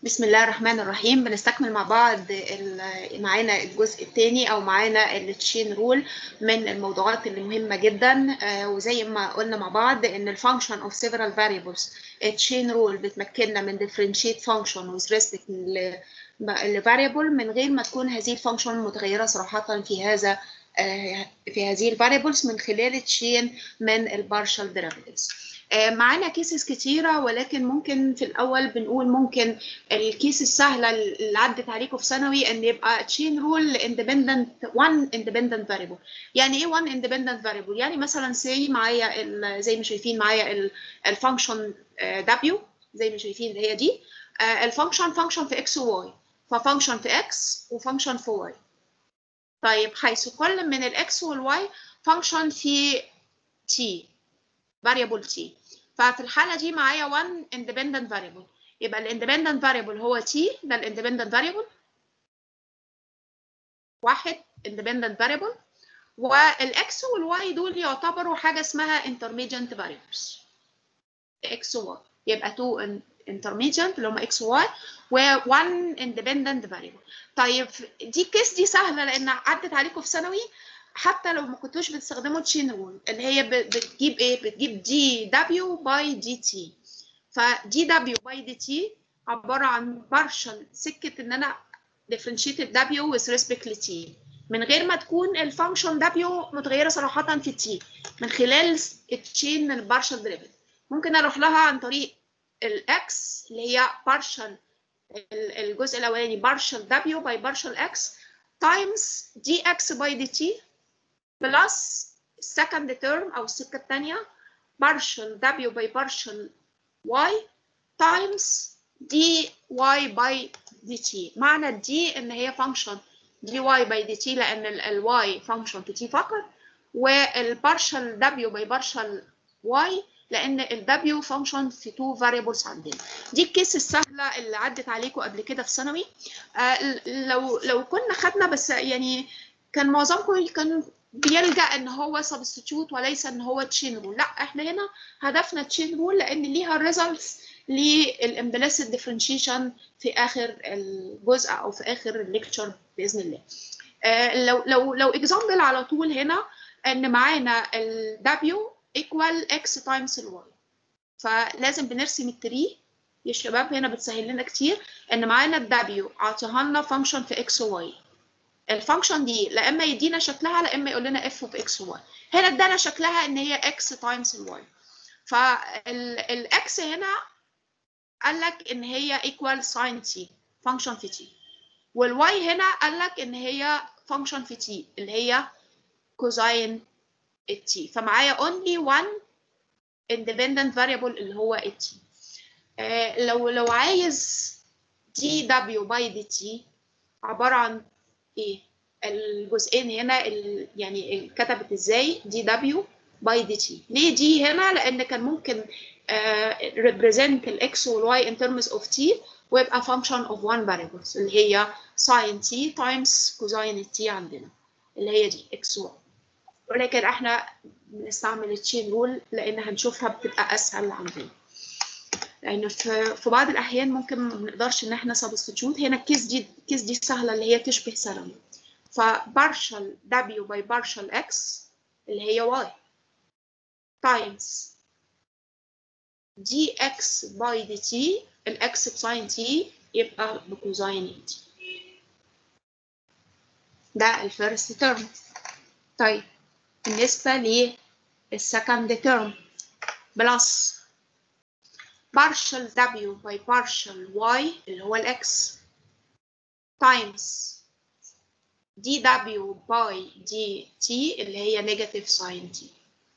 بسم الله الرحمن الرحيم بنستكمل مع بعض ال- معانا الجزء الثاني او معانا التشين رول من الموضوعات اللي مهمه جدا آه، وزي ما قلنا مع بعض ان الفانكشن اوف several variables التشين رول بتمكننا من differentiate function with respect ل ل variable من غير ما تكون هذه الفانكشن متغيره صراحه في هذا آه، في هذه الفاريبلز من خلال تشين من البارشال derivatives آه، معانا كيسز كتيرة ولكن ممكن في الأول بنقول ممكن الكيس السهلة اللي عدت عليكم في ثانوي إن يبقى تشين رول independent one independent variable يعني إيه one independent variable؟ يعني مثلا سي معايا ال- زي ما شايفين معايا الفانكشن W زي ما شايفين اللي هي دي الفانكشن فانكشن في x و y ففانكشن في x وفانكشن في y طيب حيث كل من الاكس والواي فانكشن في t variable t ففي الحالة دي معايا one independent variable يبقى ال independent variable هو t ده ال independent variable واحد independent variable والاكس والواي دول يعتبروا حاجة اسمها intermediate variables x و y يبقى two intermediate اللي هم x و y و one independent variable طيب دي كيس دي سهلة لأن عدت عليكم في ثانوي حتى لو ما كنتوش بتستخدموا تشين رول اللي هي ب- بتجيب ايه بتجيب دي دبليو باي دي تي فدي دبليو باي دي تي عباره عن بارشل سكه ان انا differentiate دبليو with respect ل تي من غير ما تكون الفانكشن دبليو متغيره صراحه في تي من خلال التشين من البارشل ديريفيتيف ممكن اروح لها عن طريق الاكس اللي هي بارشل الجزء الاولاني بارشل دبليو باي بارشل اكس تايمز دي اكس باي دي تي بلس second term أو السكة الثانية partial w by partial y times dy by dt معنى دي إن هي function dy by dt لأن ال ال y function في t فقط والبارشل w by partial y لأن ال w function في two variables عندنا دي الكيس السهلة اللي عدت عليكم قبل كده في ثانوي آه لو لو كنا خدنا بس يعني كان معظمكم كان بيلجأ ان هو سبستيتيوت وليس ان هو تشين رول لا احنا هنا هدفنا تشين رول لان ليها ريزلتس للامبليسيت ديفرنشيشن في اخر الجزء او في اخر الليكتشر باذن الله آه لو لو لو اكزامبل على طول هنا ان معانا ال W equal x times ال y فلازم بنرسم التري يا شباب هنا بتسهل لنا كتير ان معانا ال W عطيها لنا فانكشن في x و y الفانكشن دي لا اما يدينا شكلها لا اما يقول لنا اف اوف اكس وواي هنا ادانا شكلها ان هي اكس تايمز الواي فالاكس هنا قال لك ان هي ايكوال ساين تي فانكشن في تي والواي هنا قال لك ان هي فانكشن في تي اللي هي كوزاين التي فمعايا only one independent variable اللي هو التي آه لو لو عايز دي دبليو باي دي تي عباره عن ايه الجزئين هنا ال... يعني اتكتبت ازاي دي دبليو باي دي تي ليه دي هنا لان كان ممكن ريبريزنت الاكس والواي ان terms اوف تي ويبقى function of one variables اللي هي sin t times cosine t عندنا اللي هي دي x y ولكن احنا بنستعمل التشين رول لان هنشوفها بتبقى اسهل عندنا لان في في بعض الاحيان ممكن ما بنقدرش ان احنا سبستيتيوت هنا الكيس دي الكيس دي سهله اللي هي تشبه ثانوي فبارشل w by بارشل x اللي هي y times dx by dt الاكس بساين t يبقى بكوزاين t ده الفيرست تيرم طيب بالنسبه للسكند تيرم بلس partial w by partial y اللي هو الاكس times dw by dt اللي هي negative sin t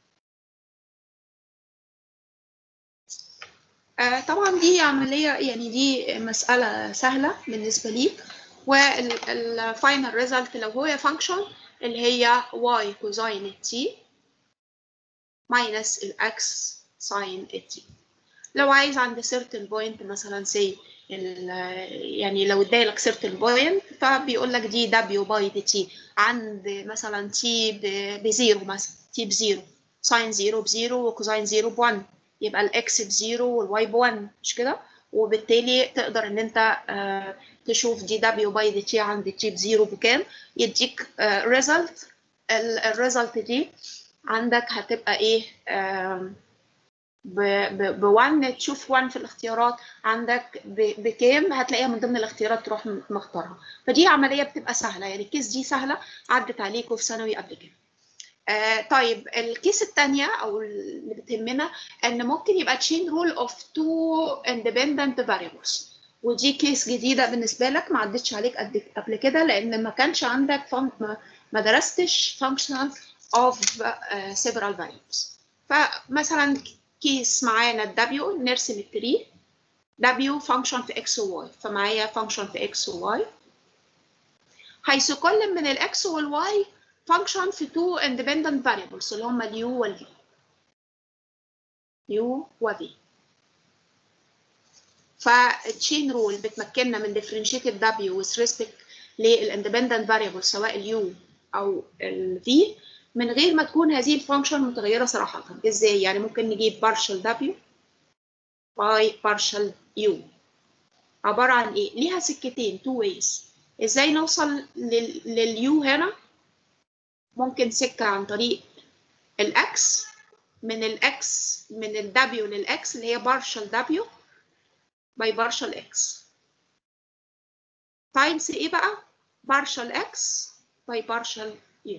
آه طبعا دي عملية يعني دي مسألة سهلة بالنسبة ليك والفاينل ريزلت لو هو فانكشن اللي هي y cosine t minus الاكس sin t لو عايز عند certain point مثلا say يعني لو ادالك certain point فبيقول لك دي w باي دي t عند مثلا t بزيرو مثلا t بزيرو ساين زيرو بزيرو وكوزاين زيرو بوان يبقى الاكس بزيرو والواي بوان مش كده وبالتالي تقدر ان انت آه، تشوف دي دبليو باي دي تي عند تي بزيرو بكام يديك ريزلت الريزلت دي عندك هتبقى ايه آم، ب 1 تشوف 1 في الاختيارات عندك ب- بكام هتلاقيها من ضمن الاختيارات تروح م- مختارها فدي عمليه بتبقى سهله يعني الكيس دي سهله عدت عليكم في ثانوي قبل كده آه طيب الكيس الثانيه او اللي بتهمنا ان ممكن يبقى تشين رول اوف تو اندبندنت فاريبلز ودي كيس جديده بالنسبه لك ما عدتش عليك قد قبل كده لان ما كانش عندك فن... ما- ما درستش فانكشنال اوف several variables فمثلا كيس معانا الدبليو نرسم التري دبليو فانكشن في اكس وواي فمعايا فانكشن في اكس وواي حيث كل من الاكس والواي فانكشن في تو independent variables اللي هم اليو والفي يو وفي فالتشين رول بتمكننا من differentiated W with respect للاندبندنت variable سواء اليو او الفي من غير ما تكون هذه الفانكشن متغيره صراحه ازاي يعني ممكن نجيب partial W by partial U عباره عن ايه ليها سكتين two ways ازاي نوصل لل... لليو هنا ممكن سكه عن طريق الاكس من الاكس من الدبليو للاكس اللي هي partial W by partial x times ايه بقى partial x by partial u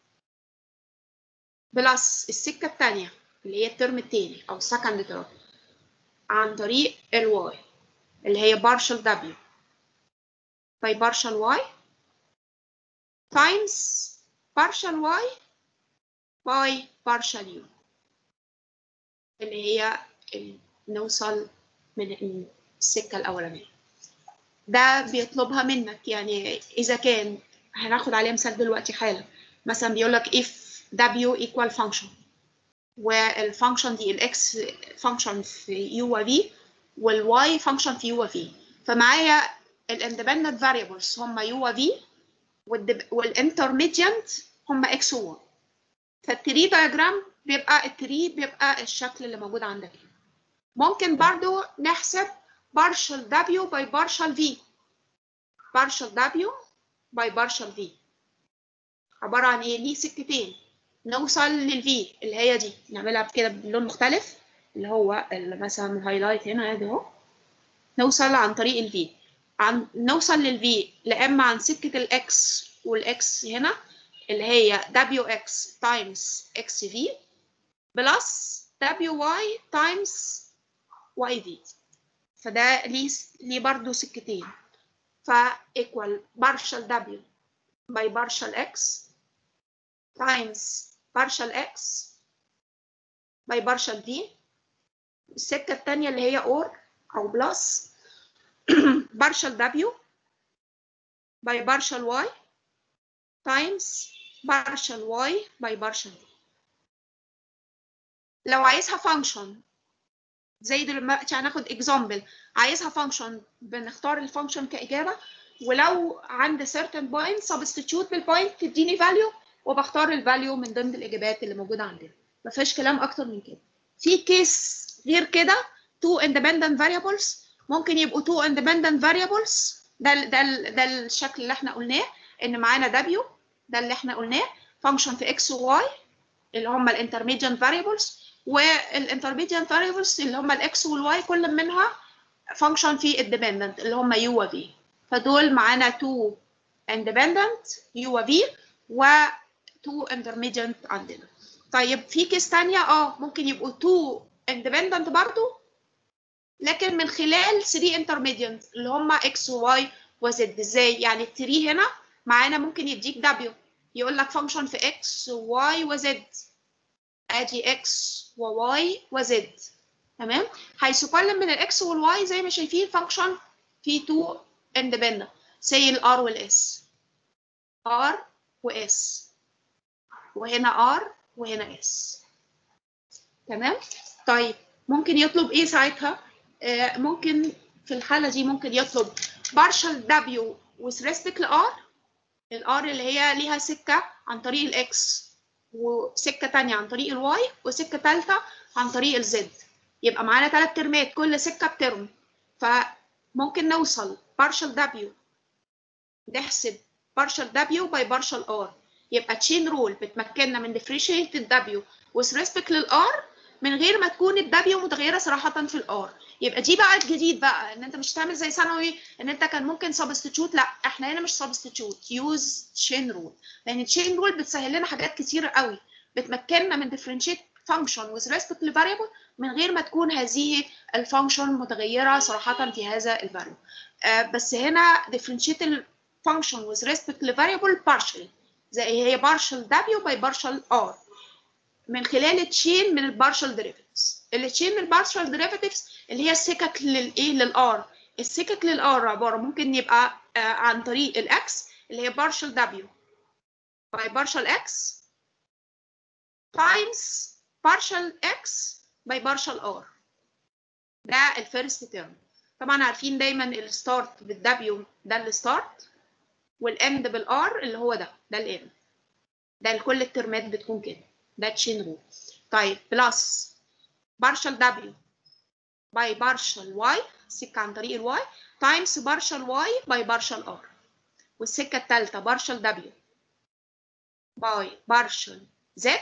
بلس السكة التانية اللي هي الترم التاني أو second term عن طريق ال y اللي هي partial w by partial y times partial y by partial u اللي هي ال- نوصل من السكة الأولانية ده بيطلبها منك يعني إذا كان هناخد عليه مثال دلوقتي حالا مثلا بيقول لك if w equal function والفانكشن دي الاكس فانكشن في u و v والy فانكشن في u و v فمعايا الاندبندنت variables هم u و v والانترميديانت هم x و y فالتري diagram بيبقى التري بيبقى الشكل اللي موجود عندك هنا ممكن برضو نحسب partial W by partial V partial W by partial V عبارة عن ايه؟ ليه سكتين نوصل للفي اللي هي دي نعملها كده بلون مختلف اللي هو اللي مثلا الهايلايت هنا ادي اهو نوصل عن طريق الفي عن نوصل للفي لا اما عن سكة الاكس والاكس هنا اللي هي WX times XV بلس WY times YV فده ليه ليه برضه سكتين ف equal partial W by partial X times partial X by partial V السكة التانية اللي هي or أو plus partial W by partial Y times partial Y by partial V لو عايزها function زي دلوقتي هناخد example عايزها function بنختار الفانكشن كإجابة ولو عند certain point substitute بالpoint تديني value وبختار الفاليو من ضمن الإجابات اللي موجودة عندنا ما فيهاش كلام أكتر من كده في كيس غير كده two independent variables ممكن يبقوا two independent variables ده ال ده ال ده الشكل اللي احنا قلناه ان معانا W ده اللي احنا قلناه function في x و y اللي هم الانترميديانت variables والانترميديانت variables اللي هم الاكس والواي كل منها function في الديبندنت اللي هم u و v فدول معانا two independent u و v و two intermediate عندنا طيب في كيس تانية اه ممكن يبقوا two independent برضو لكن من خلال 3 intermediate اللي هم x و y و z ازاي يعني التري هنا معانا ممكن يديك w يقول لك function في x و y و z ادي x و y و z تمام حيث كل من الاكس والواي زي ما شايفين فانكشن في تو اندبندنت زي الار والاس ار واس وهنا ار وهنا اس تمام طيب ممكن يطلب ايه ساعتها آه ممكن في الحاله دي ممكن يطلب partial w with respect ل r الار اللي هي ليها سكه عن طريق الاكس وسكه تانية عن طريق الواي وسكه ثالثه عن طريق الزد يبقى معانا ثلاث ترمات كل سكه بترم فممكن نوصل partial W نحسب partial W by partial R يبقى chain rule بتمكننا من differentiate ال W with respect لل R من غير ما تكون ال W متغيرة صراحة في ال R يبقى دي بقى الجديد بقى ان انت مش تعمل زي ثانوي ان انت كان ممكن substitute لا احنا هنا مش substitute use chain rule لان chain rule بتسهل لنا حاجات كتير قوي بتمكننا من differentiate function with respect ل variable من غير ما تكون هذه الفانكشن متغيرة صراحة في هذا الفاريبل آه بس هنا differentiate الفانكشن with respect ل variable partially زي هي partial w by partial r من خلال تشين من البارشال ديريفيتيفز التشين من البارشال ديريفيتيفز اللي هي السكك للايه للار السكك للار عباره ممكن يبقى آه عن طريق الاكس اللي هي بارشال دبليو باي بارشال اكس تايمز بارشال اكس باي بارشال ار ده الفيرست تيرم طبعا عارفين دايما الستارت بالدبليو ده الستارت والاند بالار اللي هو ده ده الاند ده لكل الترمات بتكون كده ده تشين رول طيب بلس بارشل دبليو باي بارشل واي سكه عن طريق الواي تايمز بارشل واي باي بارشل ار والسكه الثالثه بارشل دبليو باي بارشل زد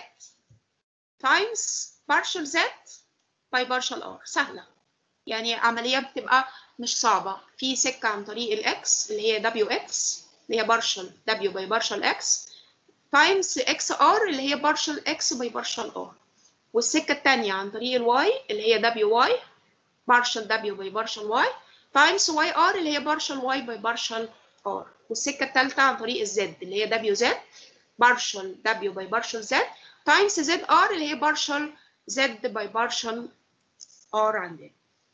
تايمز بارشل زد باي بارشل ار سهله يعني عمليه بتبقى مش صعبه في سكه عن طريق الاكس اللي هي دبليو اكس اللي هي بارشل دبليو باي بارشل اكس تايمز اكس ار اللي هي بارشل اكس باي بارشل ار والسكه الثانيه عن طريق الواي اللي هي دبليو واي بارشل دبليو باي بارشل واي تايمز واي ار اللي هي بارشل واي باي بارشل ار والسكه الثالثه عن طريق الزد اللي هي دبليو زد بارشل دبليو باي بارشل زد تايمز زد ار اللي هي بارشل زد باي بارشل ار عندنا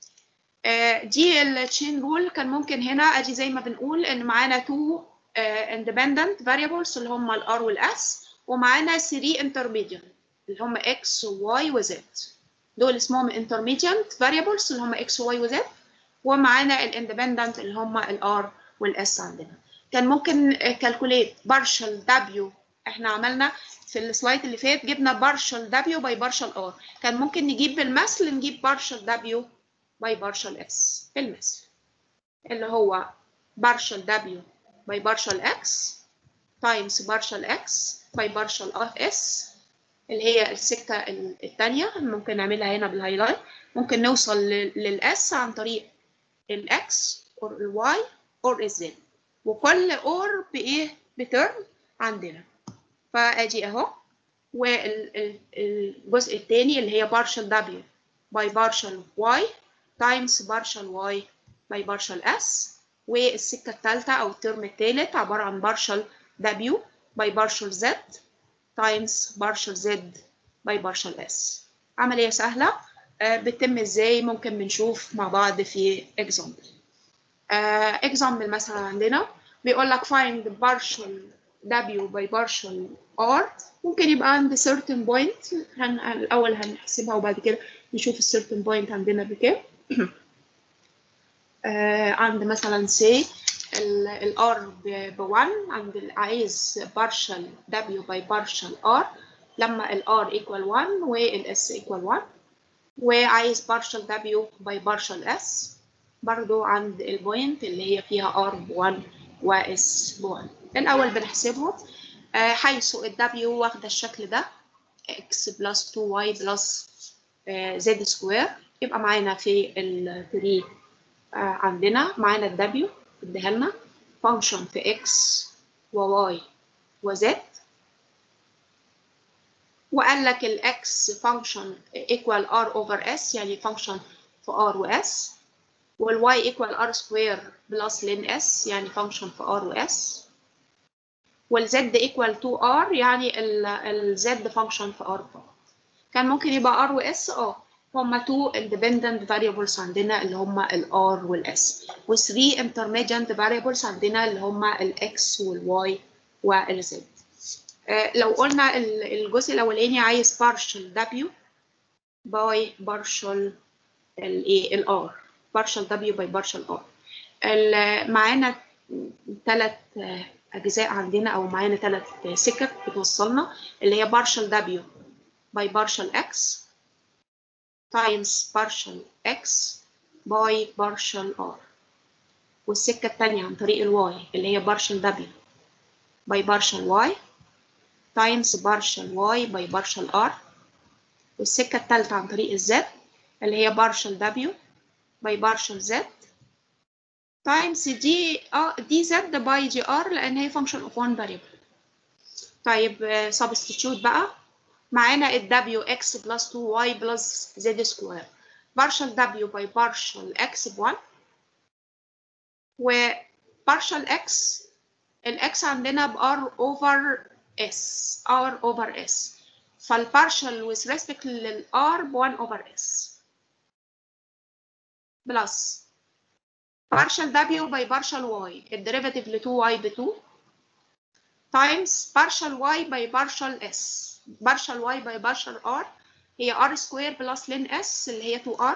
آه دي التشين رول كان ممكن هنا ادي زي ما بنقول ان معانا تو independent variables اللي هم ال R وال S ومعانا 3 intermediate اللي هم X و Y و Z دول اسمهم intermediate variables اللي هم X و Y و Z ومعانا ال independent اللي هم ال R وال S عندنا كان ممكن calculate partial W احنا عملنا في السلايد اللي فات جبنا partial W by partial R كان ممكن نجيب بالمثل نجيب partial W by partial S بالمثل اللي هو partial W by partial x times partial x by partial of s اللي هي السكة الثانية ممكن نعملها هنا بالهايلايت ممكن نوصل للس عن طريق الاكس or الواي or الزد وكل اور بايه بترم عندنا فادي اهو والجزء الثاني اللي هي partial w by partial y times partial y by partial s والسكة الثالثة أو الترم الثالث عبارة عن partial W by partial Z times partial Z by partial S عملية سهلة بتتم ازاي ممكن بنشوف مع بعض في example example مثلا عندنا بيقول لك find partial W by partial R ممكن يبقى عند certain point هن... الأول هنحسبها وبعد كده نشوف ال certain point عندنا بكام آه عند مثلا سي الار ب 1 عند عايز بارشل دبليو باي بارشل ار لما الار ايكوال 1 والاس ايكوال 1 وعايز بارشل دبليو باي بارشل اس برضو عند البوينت اللي هي فيها ار ب 1 واس ب 1 الاول بنحسبهم آه حيث الدبليو واخده الشكل ده x بلس 2y بلس z سكوير يبقى معانا في ال 3 آه عندنا معانا ال W اديها لنا function في x و y و z وقال لك ال x function equal r over s يعني function في r و s وال y equal r square plus ln s يعني function في r و s وال z equal to r يعني ال z function في r فقط كان ممكن يبقى r و s اه هما two independent variables عندنا اللي هما ال R وال S و three intermediate variables عندنا اللي هما ال X وال Y وال Z آه لو قلنا الجزء الأولاني عايز partial W by partial ال A ال R partial W by partial R معانا ثلاث أجزاء عندنا أو معانا ثلاث سكك بتوصلنا اللي هي partial W by partial X times partial x by partial r والسكة التانية عن طريق الواي اللي هي partial w by partial y times partial y by partial r والسكة التالتة عن طريق الزد اللي هي partial w by partial z times دي دي زد by جي ار لأن هي function of one variable طيب substitute بقى معانا ال w x plus 2y plus z square partial w by partial x ب 1 و partial x ال x عندنا ب r over s r over s فالبارشل with respect لل r ب 1 over s plus partial w by partial y الديريفاتيف ل 2y ب 2 times partial y by partial s partial y by partial r هي r square plus ln s اللي هي 2r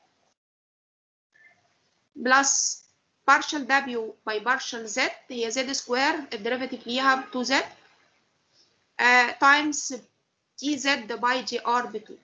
plus partial w by partial z هي z square الديريفاتيف ليها ب 2z uh, times dz by gr ب 2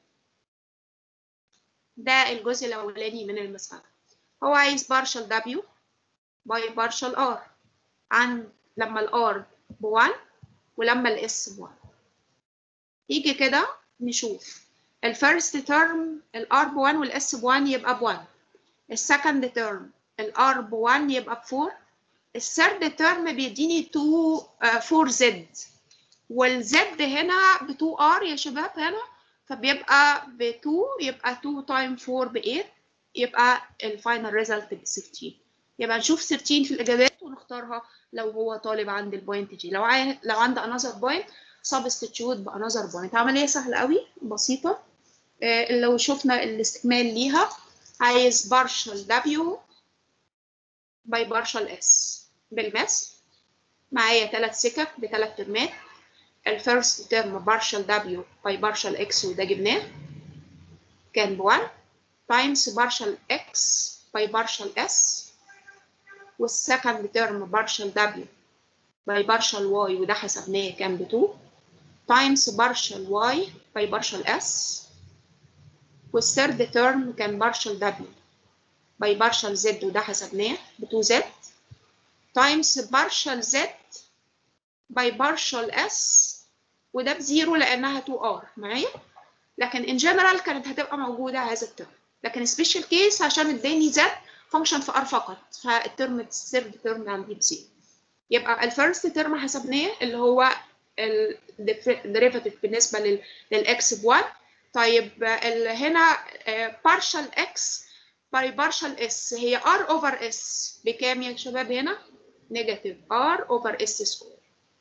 ده الجزء الأولاني من المسألة هو عايز partial w by partial r عن لما ال r ب 1 ولما ال s ب 1 يجي كده نشوف الفيرست ترم ال r ب 1 وال s ب 1 يبقى ب 1 السكند ترم ال r ب 1 يبقى ب 4 الثيرد ترم بيديني 2 4 z والزد هنا ب 2 r يا شباب هنا فبيبقى ب 2 يبقى 2 تايم 4 ب 8 يبقى الفاينل ريزلت ب 16 يبقى نشوف 16 في الاجابات ونختارها لو هو طالب عند البوينت دي لو عاي... لو عنده انذر بوينت سبستيتيوت بانذر بوينت عمليه سهله قوي بسيطه آه لو شفنا الاستكمال ليها عايز بارشل دبليو باي بارشل اس بالمس معايا ثلاث سكك بثلاث ترمات الفيرست ترم بارشل دبليو باي بارشل اكس وده جبناه كان ب 1 تايمز بارشل اكس باي بارشل اس والسكند ترم بارشل دبليو باي بارشل واي وده حسبناه كان ب 2 تايمز بارشل واي باي بارشل اس والثيرد ترم كان بارشل دبليو باي بارشل زد وده حسبناه ب 2 زد تايمز بارشل زد باي بارشل اس وده بزيرو لانها 2 ار معايا لكن ان جنرال كانت هتبقى موجوده هذا الترم لكن سبيشال كيس عشان اداني زد فانكشن في ار فقط فالترم الثيرد ترم عندي بزيرو يبقى الفيرست ترم حسبناه اللي هو الديريفاتيف بالنسبه للاكس ب 1 طيب هنا بارشال اكس باي بارشال اس هي ار اوفر اس بكام يا شباب هنا؟ نيجاتيف ار اوفر اس سكوير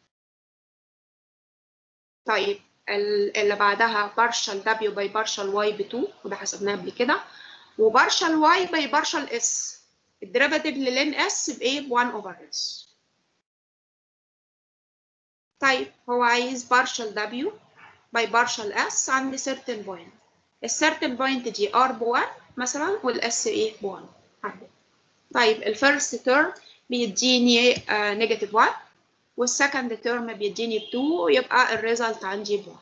طيب اللي بعدها بارشال دبليو باي بارشال واي ب 2 وده حسبناه قبل كده وبارشال واي باي بارشال اس الديريفاتيف للان اس بايه ب 1 اوفر اس طيب هو عايز بارشال دبليو باي بارشال اس عند certain point السيرتن بوينت دي ار ب 1 مثلا والاس ايه ب 1 عندي طيب الفيرست تيرم بيديني نيجاتيف 1 والسكند تيرم بيديني ب 2 يبقى الريزلت عندي ب 1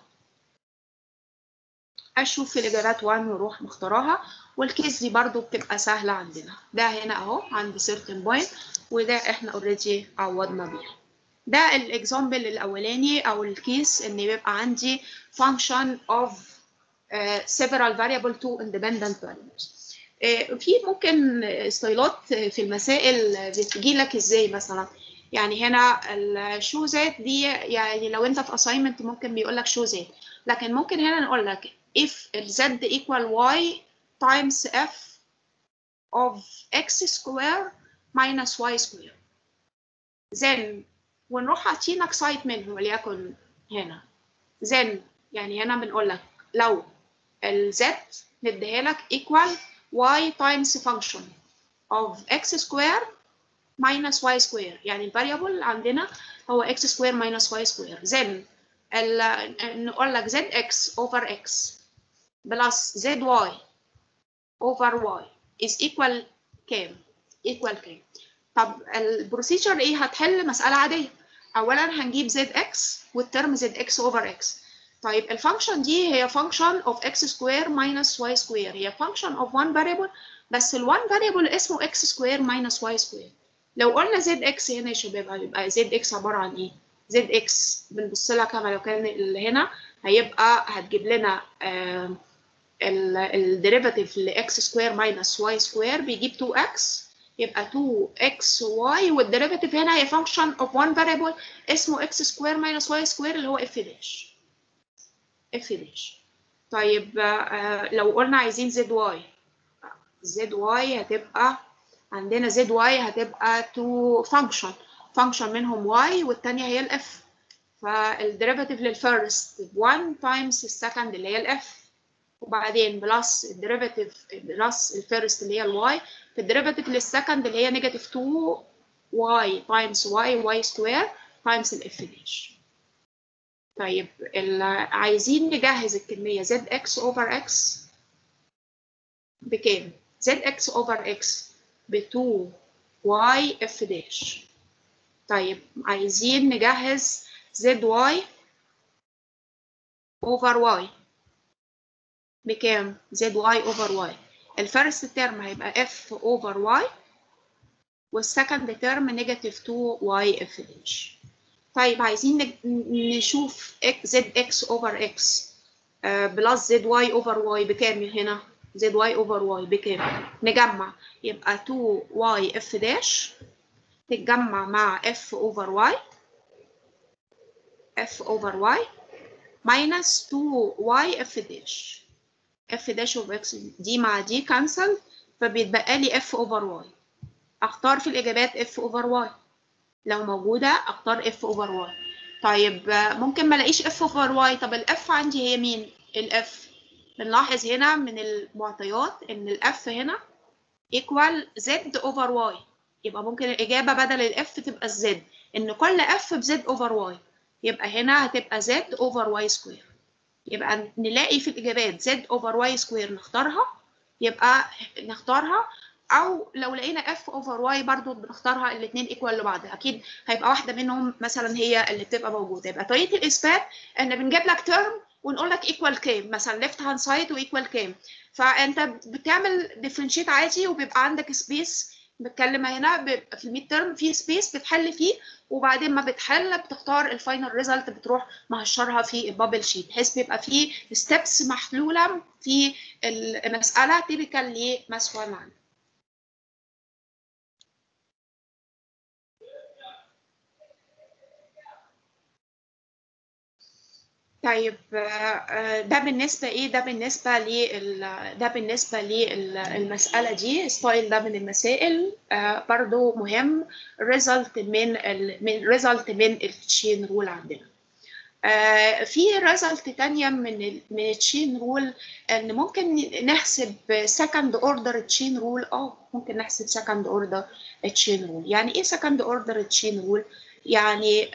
اشوف الاجابات 1 واروح مختاراها والكيس دي برضو بتبقى سهله عندنا ده هنا اهو عند certain point وده احنا اوريدي عوضنا بيها ده الاكزامبل الاولاني او الكيس ان يبقى عندي function of uh, several variable to independent variables uh, في ممكن ستايلات في المسائل بتجي لك ازاي مثلا يعني هنا الشو ذات دي يعني لو انت في assignment ممكن بيقول لك شو ذات لكن ممكن هنا نقول لك if z equal y times f of x square minus y square then ونروح حاطينك سايت منه وليكن هنا then يعني هنا بنقول لك لو ال z نديها لك equal y times function of x square minus y square يعني الفاريبل عندنا هو x square minus y square then ال نقول لك zx over x plus zy over y is equal كام؟ equal كام؟ طب البروسيجر ايه؟ هتحل مسألة عادية أولا هنجيب zx والترم zx over x طيب الفانكشن دي هي function of x square minus y square هي function of one variable بس ال1 فاريبل اسمه x سكوير ماينس y سكوير لو قلنا زد اكس هنا يا شباب هيبقى زد اكس عباره عن ايه زد اكس بنبص لها كما لو كان اللي هنا هيبقى هتجيب لنا آه الديريفاتيف لاكس سكوير ماينس واي سكوير بيجيب 2x يبقى 2xy والديريفاتيف هنا هي فانكشن اوف one variable اسمه x سكوير ماينس y سكوير اللي هو f داش f داش طيب آه لو قلنا عايزين زد واي زد واي هتبقى عندنا زد واي هتبقى تو فانكشن فانكشن منهم y والتانية هي الاف فالديريفاتيف للفيرست 1 تايمز السكند اللي هي الاف وبعدين بلس الديريفاتيف بلس الفيرست اللي هي الواي في الديريفاتيف للسكند اللي هي نيجاتيف 2 واي تايمز واي واي سكوير تايمز الاف داش طيب عايزين نجهز الكمية زد اكس اوفر اكس بكام؟ زد اكس اوفر اكس ب 2 واي اف داش طيب عايزين نجهز زد واي اوفر واي بكام؟ زد واي اوفر واي الفيرست ترم هيبقى اف اوفر واي والسكند ترم نيجاتيف 2 واي اف داش طيب عايزين نشوف زد اكس اوفر اكس بلس زد واي اوفر واي بكام هنا؟ زد واي اوفر واي بكام؟ نجمع يبقى 2 واي اف داش تتجمع مع اف اوفر واي اف اوفر واي ماينس 2 واي اف داش اف داش اوف اكس دي مع دي كانسل فبيتبقى لي اف اوفر واي اختار في الاجابات اف اوفر واي لو موجوده اختار اف اوفر واي طيب ممكن ما الاقيش اف اوفر واي طب الاف عندي هي مين الاف بنلاحظ هنا من المعطيات ان الاف هنا ايكوال زد اوفر واي يبقى ممكن الاجابه بدل الاف تبقى الزد ان كل اف بزد اوفر واي يبقى هنا هتبقى زد اوفر واي سكوير يبقى نلاقي في الاجابات زد اوفر واي سكوير نختارها يبقى نختارها او لو لقينا اف اوفر واي برضو بنختارها الاثنين ايكوال لبعض اكيد هيبقى واحده منهم مثلا هي اللي بتبقى موجوده يبقى طريقه الاثبات ان بنجيب لك ترم ونقول لك ايكوال كام مثلا ليفت هاند سايد وايكوال كام فانت بتعمل ديفرنشيت عادي وبيبقى عندك سبيس بتكلم هنا بيبقى في الميد ترم في سبيس بتحل فيه وبعدين ما بتحل بتختار الفاينل ريزلت بتروح مهشرها في البابل شيت بحيث بيبقى في ستيبس محلوله في المساله تيبيكال لماس 1 عندك طيب ده بالنسبه ايه ده بالنسبه لل ده بالنسبه للمساله دي ستايل ده من المسائل برضو مهم ريزلت من ال من ريزلت من التشين رول عندنا في ريزلت تانية من ال من التشين رول ان ممكن نحسب سكند اوردر تشين رول اه ممكن نحسب سكند اوردر تشين رول يعني ايه سكند اوردر تشين رول يعني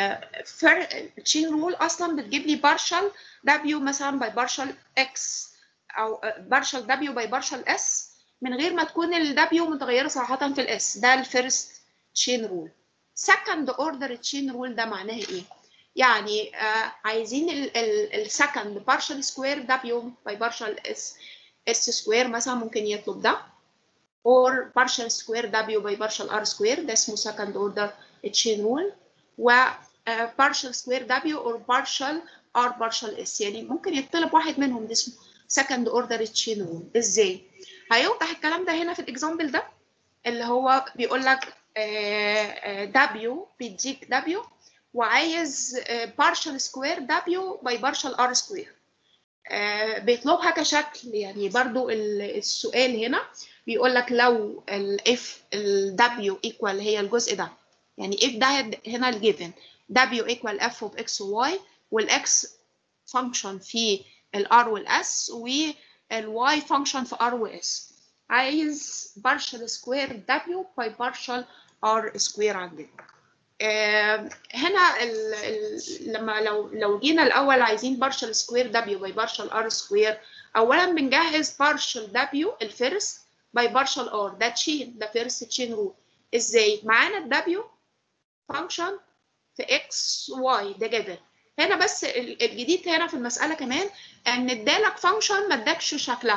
تشين رول اصلا بتجيب لي بارشل دبليو مثلا باي بارشل اكس او بارشل دبليو باي بارشل اس من غير ما تكون الدبليو متغيره صراحه في الاس ده الفيرست تشين رول سكند اوردر تشين رول ده معناه ايه يعني آه عايزين السكند بارشل سكوير دبليو باي بارشل اس اس سكوير مثلا ممكن يطلب ده or partial square w by partial r square ده اسمه second order chain rule و uh, partial square w or partial r partial s يعني ممكن يطلب واحد منهم ده اسمه second order chain rule ازاي؟ هيوضح الكلام ده هنا في الاكزامبل ده اللي هو بيقول لك uh, uh, w بيديك w وعايز partial square w by partial r square بيطلبها كشكل يعني برضو السؤال هنا بيقول لك لو ال if ال w equal هي الجزء ده يعني if ده هنا الجيفن w equal f of x و y والx function في ال r وال s وال y function في r و s عايز partial square w by partial r square عندنا آه هنا ال ال لما لو لو جينا الاول عايزين partial square w by partial r square اولا بنجهز partial w الفيرست باي بارشال ار ده تشين ده فيرست تشين رول ازاي معانا الدبليو فانكشن في اكس واي ده جدل هنا بس الجديد هنا في المساله كمان ان ادالك فانكشن ما ادكش شكلها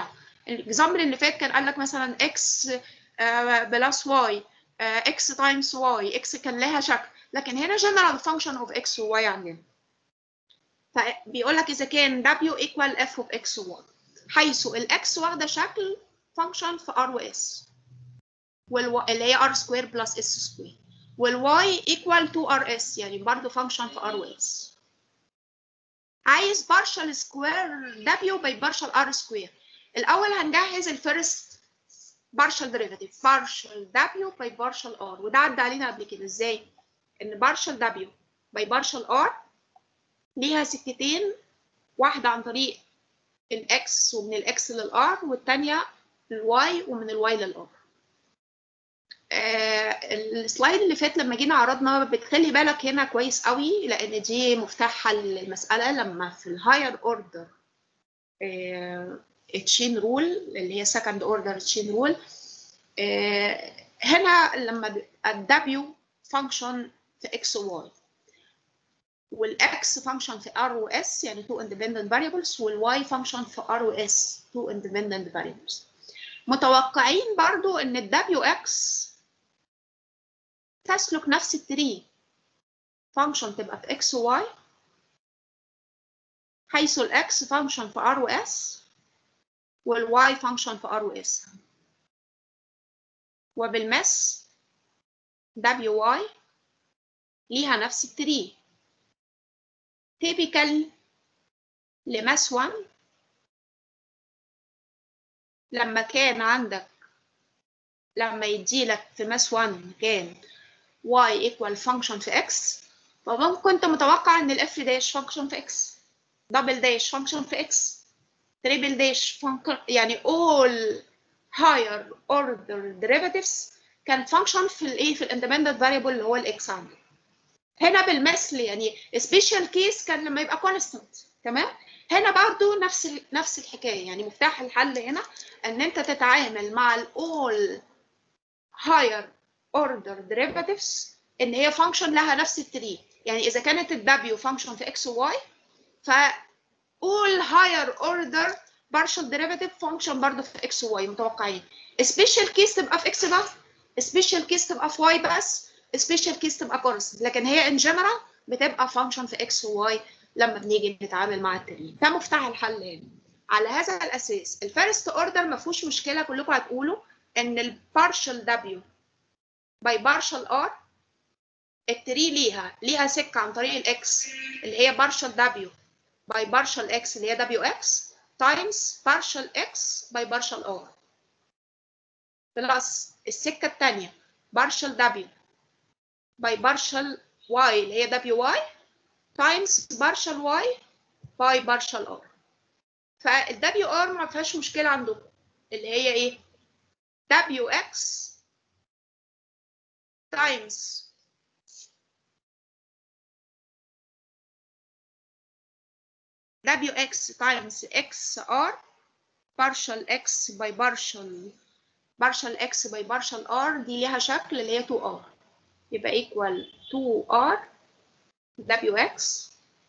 الاكزامبل اللي فات كان قال لك مثلا اكس بلس واي اكس تايمز واي اكس كان لها شكل لكن هنا جنرال فانكشن اوف اكس وواي عندنا فبيقول لك اذا كان w equal f of x و y حيث الاكس واخده شكل فانكشن في r و s والو... اللي هي r سكوير بلس s سكوير والواي equal to rs يعني برضه فانكشن في r و s عايز partial square w by partial r سكوير الاول هنجهز الفيرست partial derivative partial w by partial r وده عدى علينا قبل كده ازاي ان partial w by partial r ليها سكتين واحدة عن طريق الاكس ومن الاكس للار والتانية الواي ومن الواي للار آه السلايد اللي فات لما جينا عرضنا بتخلي بالك هنا كويس قوي لان دي مفتاح حل المسألة لما في الهاير اوردر تشين رول اللي هي سكند اوردر تشين رول هنا لما الدبليو فانكشن في اكس وواي والاكس فانكشن في ار و اس يعني two independent variables والواي فانكشن في ار و اس two independent variables متوقعين برضو ان الدبليو اكس تسلك نفس التري فانكشن تبقى في اكس وواي حيث الاكس فانكشن في ار و اس والواي فانكشن في ار و اس وبالمس دبليو واي ليها نفس التري typical لماس 1 لما كان عندك لما يديلك في ماس 1 كان y equal function في x فممكن كنت متوقع ان الاف داش function في x دبل داش function في x تريبل داش function يعني all higher order derivatives كان function في الايه في الاندبندنت variable اللي هو الاكس عندك هنا بالمثل يعني سبيشال كيس كان لما يبقى كونستنت تمام هنا برضو نفس نفس الحكايه يعني مفتاح الحل هنا ان انت تتعامل مع الاول higher order derivatives ان هي فانكشن لها نفس التري يعني اذا كانت الدبليو فانكشن في اكس وواي ف all higher order partial derivative function برضه في اكس وواي متوقعين سبيشال كيس تبقى في اكس بس سبيشال كيس تبقى في واي بس سبيشال كيس تبقى كونست لكن هي ان جنرال بتبقى فانكشن في اكس وواي لما بنيجي نتعامل مع التري ده مفتاح الحل هنا على هذا الاساس الفيرست اوردر ما فيهوش مشكله كلكم هتقولوا ان البارشال دبليو باي بارشال ار التري ليها ليها سكه عن طريق الاكس اللي هي بارشال دبليو باي بارشال اكس اللي هي دبليو اكس تايمز بارشال اكس باي بارشال ار بلس السكه الثانيه بارشال دبليو by partial y اللي هي wy times partial y by partial r فال wr ما فيهاش مشكلة عندكم اللي هي ايه wx times wx times xr partial x by partial partial x by partial r دي ليها شكل اللي هي 2r يبقى equal 2r wx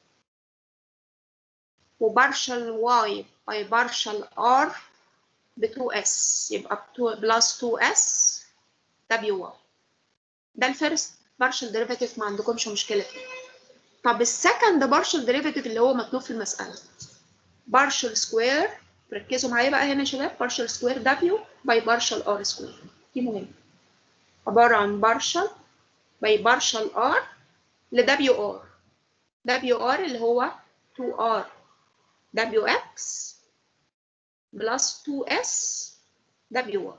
وبارشل y by partial r ب 2s يبقى بلس 2s wy ده الفيرست بارشل ديريفاتيف ما عندكمش مشكله فيه طب السكند بارشل ديريفاتيف اللي هو مطلوب في المساله بارشل سكوير ركزوا معايا بقى هنا يا شباب بارشل سكوير w by بارشل r سكوير دي مهمه عباره عن بارشل by partial r ل WR WR اللي هو 2R WX plus 2S WR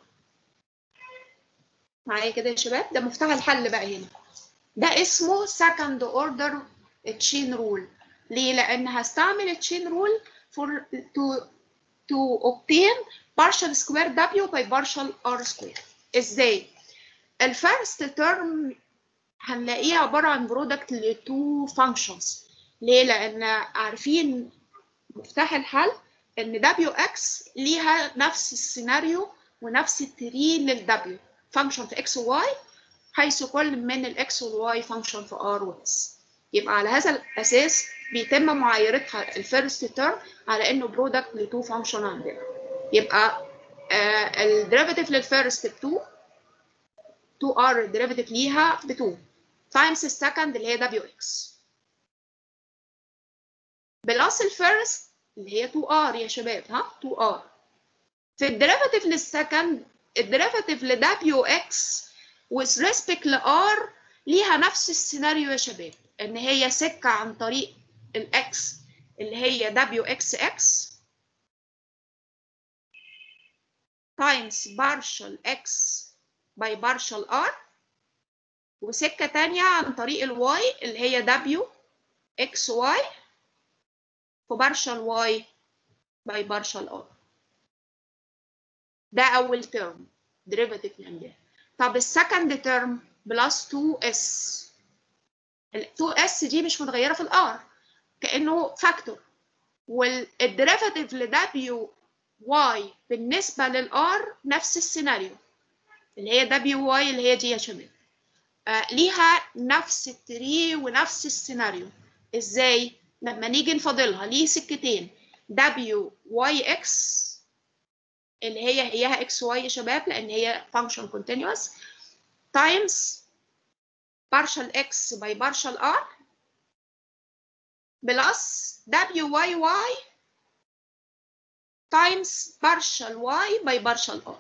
معايا كده يا شباب ده مفتاح الحل بقى هنا ده اسمه second order chain rule ليه؟ لأن هستعمل chain rule for to to obtain partial square W by partial R square ازاي؟ الفيرست ترم هنلاقيه عبارة عن برودكت لتو فانكشنز ليه؟ لأن عارفين مفتاح الحل إن دبليو إكس ليها نفس السيناريو ونفس التري للدبليو فانكشن في إكس وواي حيث كل من الإكس والواي فانكشن في آر وإس يبقى على هذا الأساس بيتم معايرتها الفيرست تيرم على إنه برودكت لتو فانكشن عندنا يبقى الديريفاتيف للفيرست ب 2 2 ار الديريفاتيف ليها ب 2 تايمز السكند اللي هي دبليو اكس بلس الفيرست اللي هي 2 ار يا شباب ها 2 ار في الديريفاتيف للسكند الديريفاتيف ل دبليو اكس with respect ل r ليها نفس السيناريو يا شباب ان هي سكه عن طريق الاكس اللي هي دبليو اكس اكس times partial x by partial r وسكة تانية عن طريق الواي اللي هي w x y في partial y by partial r ده أول ترم derivative من طب السكند ترم بلس 2s ال 2s دي مش متغيرة في الار كأنه فاكتور والديريفاتيف ل w y بالنسبة للار نفس السيناريو اللي هي دبليو واي اللي هي دي يا شباب آه ليها نفس التري ونفس السيناريو ازاي لما نيجي نفاضلها ليه سكتين دبليو واي اكس اللي هي هيها اكس واي يا شباب لان هي فانكشن كونتينوس تايمز partial x by partial r بلس w y y times partial y by partial r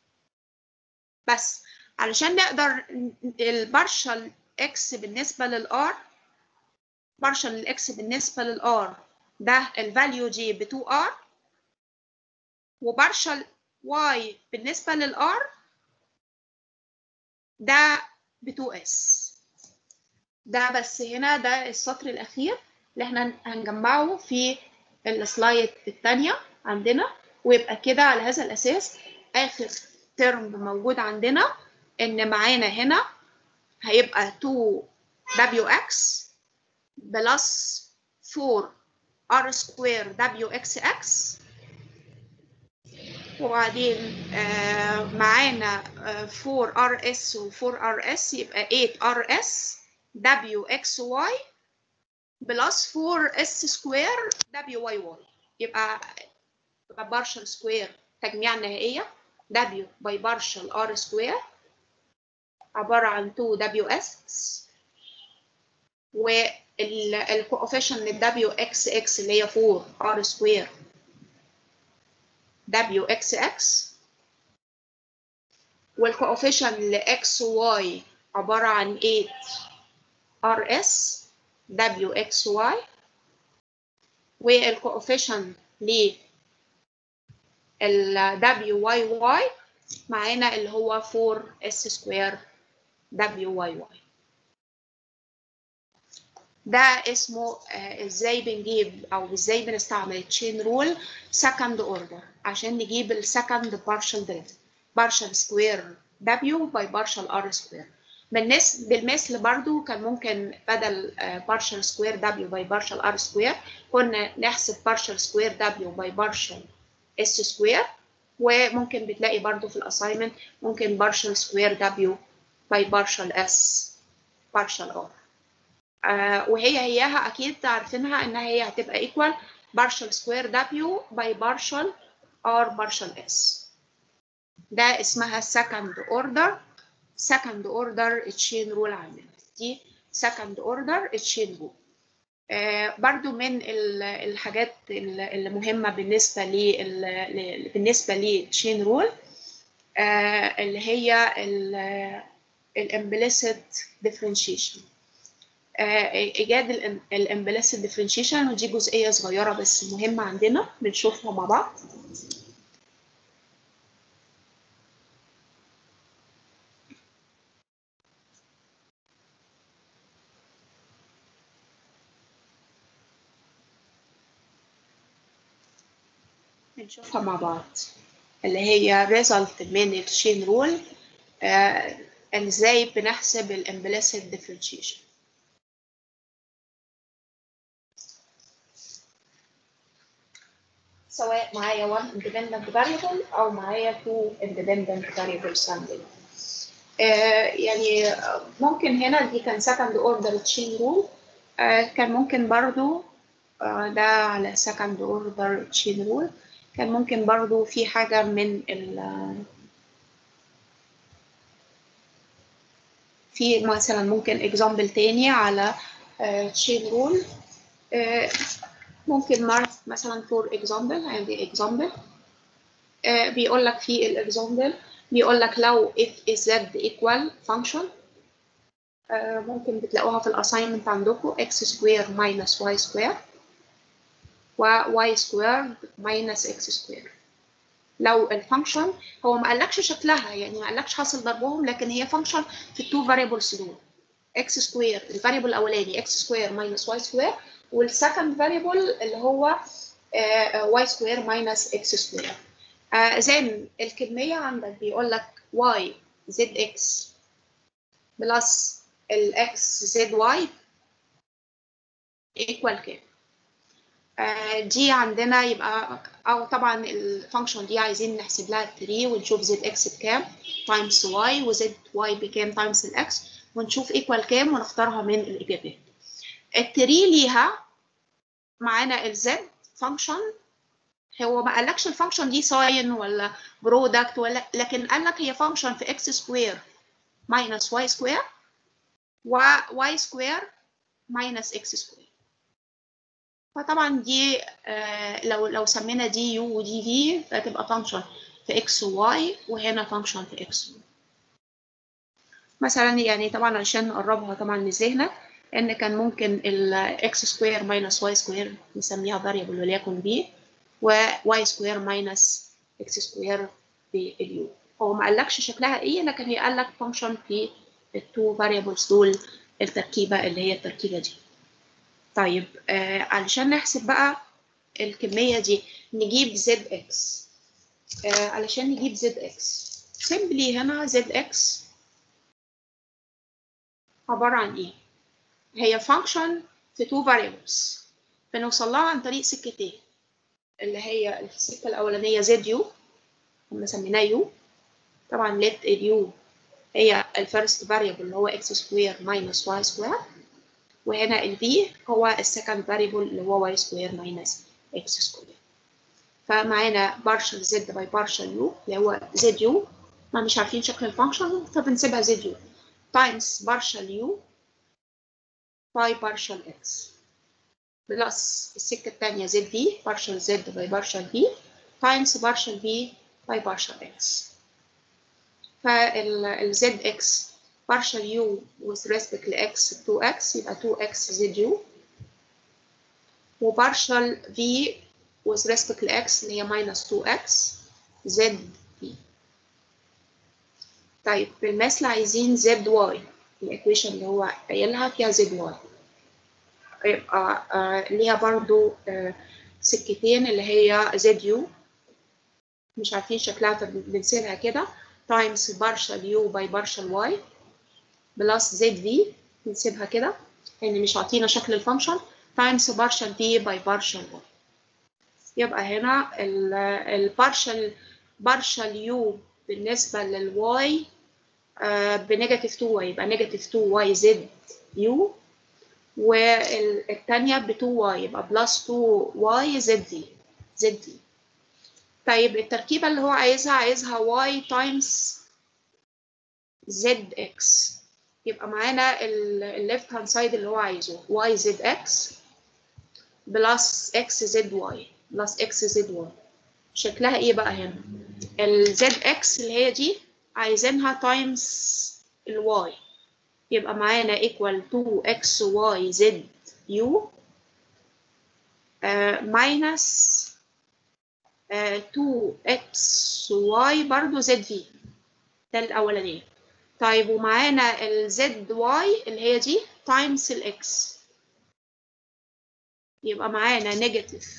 بس علشان نقدر البارشال x بالنسبة للr partial x بالنسبة للr ده الفاليو دي ب 2r وبارشال y بالنسبة للr ده ب 2s ده بس هنا ده السطر الأخير اللي احنا هنجمعه في السلايد الثانية عندنا ويبقى كده على هذا الأساس آخر ترم موجود عندنا إن معانا هنا هيبقى 2wx بلس 4r سكوير wxx وبعدين آه معانا آه 4rs و 4rs يبقى 8rs wxy بلس 4s سكوير wyy يبقى يبقى بارشل سكوير تجميع نهائية w by partial r سكوير عبارة عن 2ws والكوفيشن wxx اللي هي 4 r سكوير wxx والكوفيشن ل xy عبارة عن 8 rs wxy والكوفيشن ل ال wyy معانا اللي هو 4s سكوير wyy ده اسمه آه ازاي بنجيب او ازاي بنستعمل تشين رول سكند اوردر عشان نجيب السكند بارشال ديريفيتيف بارشال سكوير w باي بارشال r سكوير بالنسبة بالمثل برضو كان ممكن بدل بارشال سكوير w باي بارشال r سكوير كنا نحسب بارشال سكوير w باي بارشال s سكوير وممكن بتلاقي برضو في الاساينمنت ممكن بارشال سكوير w باي بارشال s بارشال r آه وهي هياها اكيد عارفينها انها هي هتبقى ايكوال بارشال سكوير w باي بارشال r بارشال s ده اسمها second order second order chain rule عندنا دي second order chain rule آه برضو من الحاجات اللي مهمة بالنسبة ل بالنسبة للتشين رول آه اللي هي الامبليسيد differentiation آه ايجاد الامبليسيد differentiation ودي جزئية صغيرة بس مهمة عندنا بنشوفها مع بعض بنشوفها مع بعض اللي هي result من الشين رول آه ازاي بنحسب الامبليسيد differentiation سواء معايا one independent variable او معايا two independent variables عندنا آه يعني ممكن هنا دي كان second order chain rule آه كان ممكن برضو آه ده على second order chain rule كان ممكن برضو في حاجة من ال في مثلا ممكن example تاني على chain rule ممكن mark مثلا for example عندي example بيقول لك في الاكزامبل بيقول لك لو if is z equal function ممكن بتلاقوها في الاساينمنت عندكم x square minus y square و y square minus x square لو الفانكشن هو ما قالكش شكلها يعني ما قالكش حاصل ضربهم لكن هي فانكشن في التو فاريبلز دول x سكوير الفاريبل الاولاني x سكوير minus y سكوير والسكند فاريبل اللي هو y سكوير minus x سكوير زين الكميه عندك بيقول لك y zx بلس الاكس زد واي ايكوال كام دي عندنا يبقى او طبعا الفانكشن دي عايزين نحسب لها التري ونشوف زد اكس بكام تايمز واي وزد واي بكام تايمز الاكس ونشوف ايكوال كام ونختارها من الاجابات التري ليها معانا الزد فانكشن هو ما قالكش الفانكشن دي ساين ولا برودكت ولا لكن قال لك هي فانكشن في اكس سكوير ماينس واي سكوير و y سكوير ماينس x سكوير فطبعا دي آه لو لو سمينا دي يو ودي في هتبقى فانكشن في x و y وهنا فانكشن في x مثلا يعني طبعا علشان نقربها طبعا لذهنك ان كان ممكن ال x سكوير ماينس y سكوير نسميها فاريبل وليكن b و y سكوير ماينس x سكوير باليو هو ما قالكش شكلها ايه لكن هي قال لك فانكشن في التو فاريبلز دول التركيبه اللي هي التركيبه دي طيب آه علشان نحسب بقى الكميه دي نجيب زد اكس آه علشان نجيب زد اكس سيمبلي هنا زد اكس عباره عن ايه هي فانكشن في تو فاريبلز بنوصل لها عن طريق سكتين اللي هي السكه الاولانيه زد يو هم سميناه يو طبعا let اليو هي الفيرست فاريبل اللي هو x سكوير ماينس y سكوير وهنا ال v هو السكند فاريبل اللي هو y سكوير ماينس x سكوير فمعانا partial z by partial u اللي هو z u ما مش عارفين شكل الفانكشن فبنسيبها z u times partial u by partial x بلس السكة التانية z v partial z by partial v times partial v by partial x فال zx partial u with respect ل x 2x يبقى 2x zu و partial v with respect ل x اللي هي minus 2x zv طيب بالمثل عايزين zy الايكويشن اللي هو قايلها فيها zy يبقى آه ليها برضو آه سكتين اللي هي zu مش عارفين شكلها فبنسيبها كده times partial u by partial y بلس zv نسيبها كده يعني مش عاطينا شكل الفانكشن times partial v by partial y يبقى هنا ال partial partial u بالنسبة للy آه بنيجاتيف 2 y يبقى نيجاتيف 2 y z u والتانية ب 2 y يبقى بلس 2 y z v z v طيب التركيبة اللي هو عايزها عايزها y times zx يبقى معانا الليفت هاند سايد اللي هو عايزه y zx بلس x zy بلس x zy شكلها ايه بقى هنا ال zx اللي هي دي عايزينها times ال y يبقى معانا equal 2xy z u uh, minus 2xy برضو zv ده الأولانية طيب ومعانا ال zy اللي هي دي times ال x يبقى معانا نيجاتيف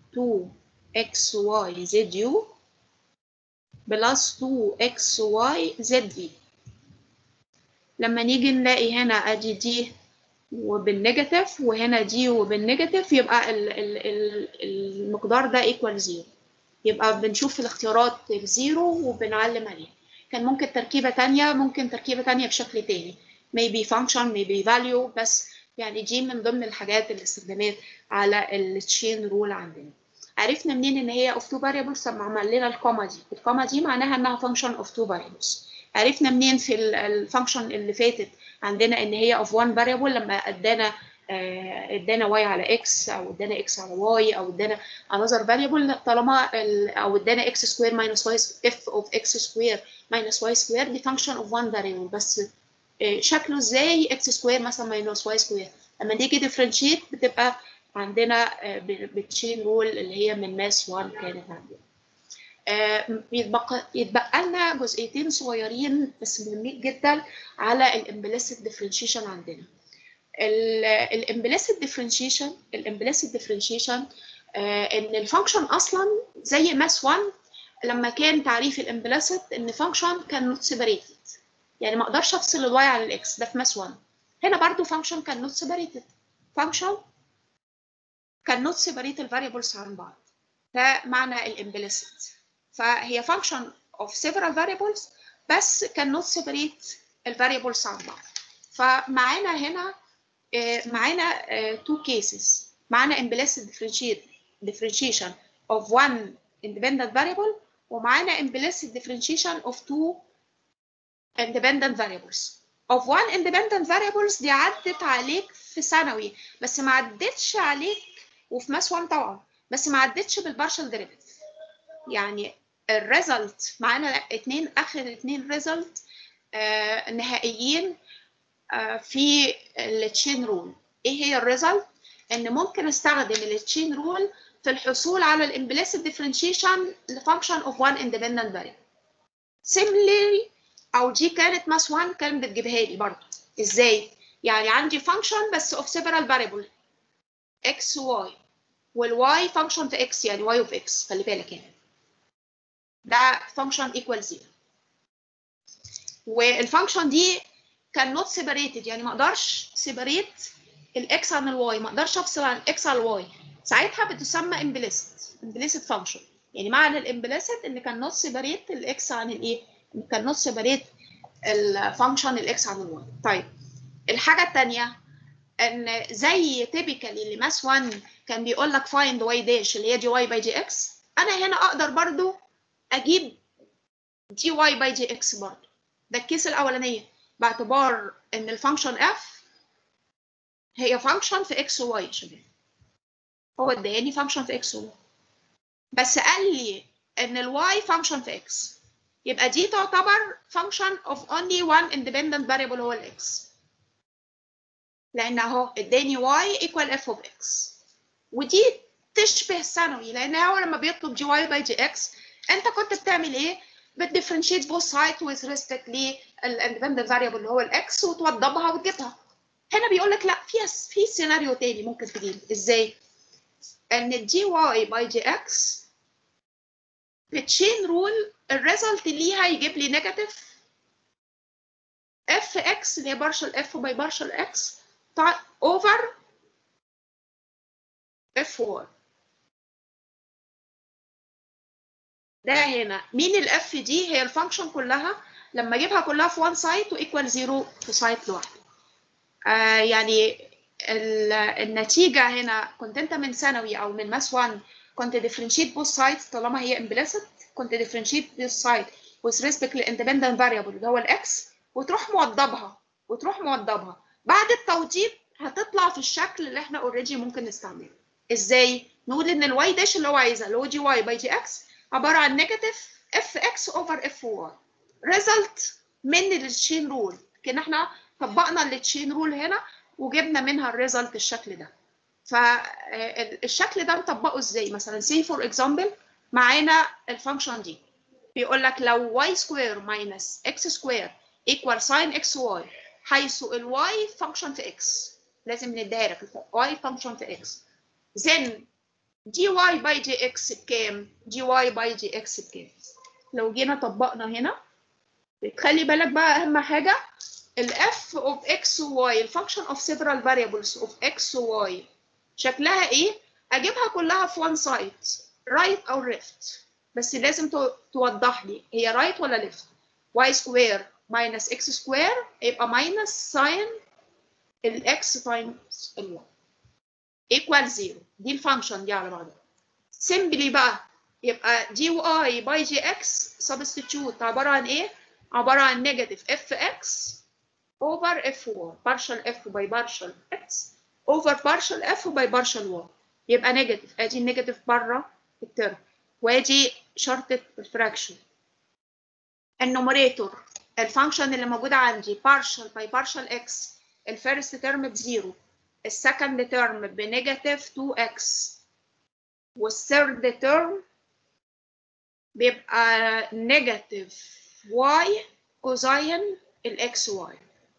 2xy zu بلس 2xy zv لما نيجي نلاقي هنا ادي دي وبالنيجاتيف وهنا دي وبالنيجاتيف يبقى ال ال ال المقدار ده ايكوال زيرو يبقى بنشوف في الاختيارات الزيرو وبنعلم عليه كان ممكن تركيبة تانية ممكن تركيبة تانية بشكل تاني maybe function maybe value بس يعني دي من ضمن الحاجات الاستخدامات على التشين رول عندنا عرفنا منين ان هي اوف تو فاريبلز لما عمل لنا الكوما دي الكوما دي معناها انها فانكشن اوف تو فاريبلز عرفنا منين في الفانكشن اللي فاتت عندنا ان هي اوف وان فاريبل لما ادانا ادانا واي على اكس او ادانا اكس على واي او ادانا انذر فاريبل طالما او ادانا اكس سكوير ماينس واي اف اوف اكس سكوير ماينس واي سكوير دي فانكشن اوف وان فاريبل بس شكله ازاي اكس سكوير مثلا ماينس واي سكوير لما نيجي ديفرنشيت بتبقى عندنا بالتشين رول اللي هي من ماس 1 كانت عندنا يتبقى يتبقى لنا جزئيتين صغيرين بس مهمين جدا على الامبليسيت ديفرنشيشن عندنا الامبليسيت ديفرنشيشن الامبليسيت ديفرنشيشن ان الفانكشن اصلا زي ماس 1 لما كان تعريف الامبليسيت ان فانكشن كان نوت سيبريتد يعني ما اقدرش افصل الواي عن الاكس ده في ماس 1 هنا برضو فانكشن كان نوت سيبريتد فانكشن كان نوت سيبريت الفاريبلز عن بعض ده معنى الامبليسيت فهي فانكشن of several variables بس كان not separate الفاريبلز عن بعض فمعانا هنا معانا two cases معانا implicit differentiation of one independent variable ومعانا implicit differentiation of two independent variables of one independent variables دي عدت عليك في ثانوي بس ما عدتش عليك وفي ماس 1 طبعا بس ما عدتش بالبارشال ديريفيتيف يعني الريزلت معانا اتنين اخر اتنين ريزلت آه نهائيين آه في التشين رول ايه هي الريزلت ان ممكن استخدم التشين رول في الحصول على الامبليسيت ديفرنشيشن لفانكشن اوف وان اندبندنت فاريبل similarly او دي كانت ماس 1 كانت بتجيبها لي برضه ازاي يعني عندي فانكشن بس of several variable x y والy فانكشن في x يعني y of x خلي بالك يعني ده فانكشن equal 0 والفانكشن دي كان نوت سيبريتد يعني ما اقدرش سيبريت الاكس عن الواي ما اقدرش افصل عن الاكس عن الواي ساعتها بتسمى امبليست امبليست فانكشن يعني معنى الامبليست ان كان نوت سيبريت الاكس عن الايه كان نوت سيبريت الفانكشن الاكس عن الواي طيب الحاجه الثانيه ان زي تيبيكالي اللي ماس 1 كان بيقول لك فايند واي داش اللي هي دي واي باي دي اكس انا هنا اقدر برضو اجيب دي واي باي دي اكس برضو ده الكيس الاولانيه باعتبار ان الفانكشن اف هي فانكشن في اكس وواي يا شباب هو اداني فانكشن في اكس وواي بس قال لي ان الواي فانكشن في اكس يبقى دي تعتبر function of only one independent variable هو الاكس لان اهو اداني y equal f of x ودي تشبه ثانوي لان هو لما بيطلب جي واي باي جي اكس انت كنت بتعمل ايه؟ بتديفرنشيت بوث سايد with respect للاندبندنت فاريبل اللي هو الاكس وتوضبها وتجيبها هنا بيقول لك لا في في سيناريو تاني ممكن تجيب ازاي؟ ان الجي واي باي جي اكس بالتشين رول الريزلت ليها يجيب لي نيجاتيف اف اكس اللي هي بارشل اف باي بارشل اكس اوفر اف 1 ده هنا مين الاف دي هي الفانكشن كلها لما اجيبها كلها في وان سايت وايكوال زيرو في سايت لوحده آه يعني النتيجه هنا كنت انت من ثانوي او من ماس 1 كنت differentiate both sides طالما هي implicit كنت differentiate both sides with respect to independent variable اللي هو الاكس وتروح موضبها وتروح موضبها بعد التوضيب هتطلع في الشكل اللي احنا اوريدي ممكن نستعمله ازاي نقول ان الواي داش اللي هو عايزها اللي هو جي واي باي جي اكس عباره عن نيجاتيف اف اكس اوفر اف واي ريزلت من التشين رول كنا احنا طبقنا التشين رول هنا وجبنا منها الريزلت الشكل ده فالشكل ده نطبقه ازاي مثلا سي فور اكزامبل معانا الفانكشن دي بيقول لك لو y سكوير ماينس x سكوير equal sin xy حيث ال y فانكشن في x لازم نديها لك y فانكشن في x then dy by dx بكام؟ dy by dx بكام؟ لو جينا طبقنا هنا خلي بالك بقى اهم حاجه ال f of x و y الفانكشن of several variables of x و y شكلها ايه؟ اجيبها كلها في one side right او left بس لازم توضح لي هي right ولا left y square minus x square يبقى minus sin ال x times ال y equal 0 دي الفانكشن دي على بعضها سيمبلي بقى يبقى دي واي باي جي اكس سبستيتيوت عباره عن ايه عباره عن نيجاتيف اف اكس اوفر اف واي بارشل اف باي بارشل اكس اوفر بارشل اف باي بارشل واي يبقى نيجاتيف ادي النيجاتيف بره الترم وادي شرطه الفراكشن النوميريتور الفانكشن اللي موجوده عندي بارشل باي بارشل اكس الفيرست ترم بزيرو السكند ترم بنيجاتيف 2x والثيرد ترم بيبقى نيجاتيف y كوزاين الاكس واي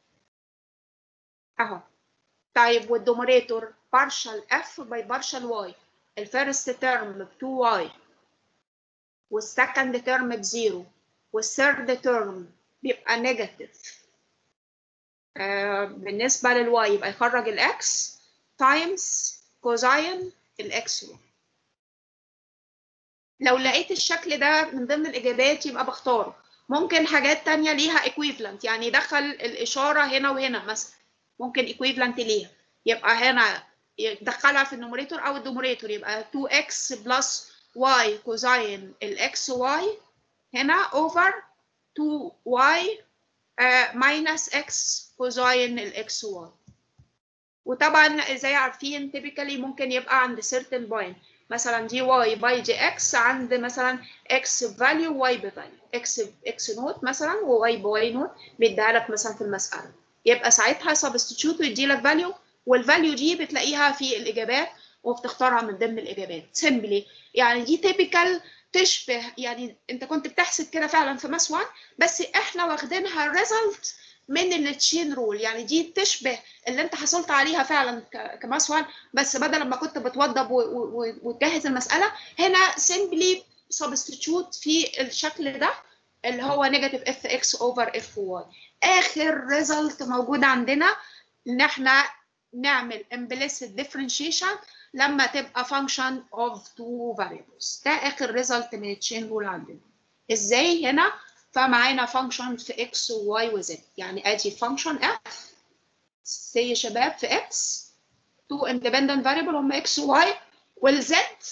اهو طيب والدوميريتور بارشل f باي بارشل y الفيرست ترم ب 2y والسكند ترم بزيرو والثيرد ترم بيبقى نيجاتيف آه بالنسبة للواي يبقى يخرج الاكس تايمز كوزاين الاكس واي لو لقيت الشكل ده من ضمن الإجابات يبقى بختاره ممكن حاجات تانية ليها equivalent يعني دخل الإشارة هنا وهنا مثلا ممكن equivalent ليها يبقى هنا يدخلها في النوميريتور أو الدوميريتور يبقى 2x بلس y كوزاين الاكس واي هنا over 2y ماينس اكس كوزاين الاكس واي وطبعا زي عارفين typically ممكن يبقى عند certain point مثلا دي واي باي جي اكس عند مثلا اكس فاليو واي بفاليو اكس اكس نوت مثلا وواي بواي نوت بيديها لك مثلا في المساله يبقى ساعتها سبستيتيوت ويدي لك فاليو والفاليو دي بتلاقيها في الاجابات وبتختارها من ضمن الاجابات سيمبلي يعني دي تيبيكال تشبه يعني انت كنت بتحسب كده فعلا في ماس 1 بس احنا واخدينها ريزلت من التشين رول يعني دي تشبه اللي انت حصلت عليها فعلا كماس 1 بس بدل ما كنت بتوضب وتجهز المساله هنا سيمبلي سبستيتيوت في الشكل ده اللي هو نيجاتيف اف اكس اوفر اف واي اخر ريزلت موجود عندنا ان احنا نعمل implicit differentiation لما تبقى function of two variables ده اخر ريزلت من التشين رول عندنا ازاي هنا فمعانا function في x و y و z يعني ادي function f سي يا شباب في x two independent variable هم x و y والz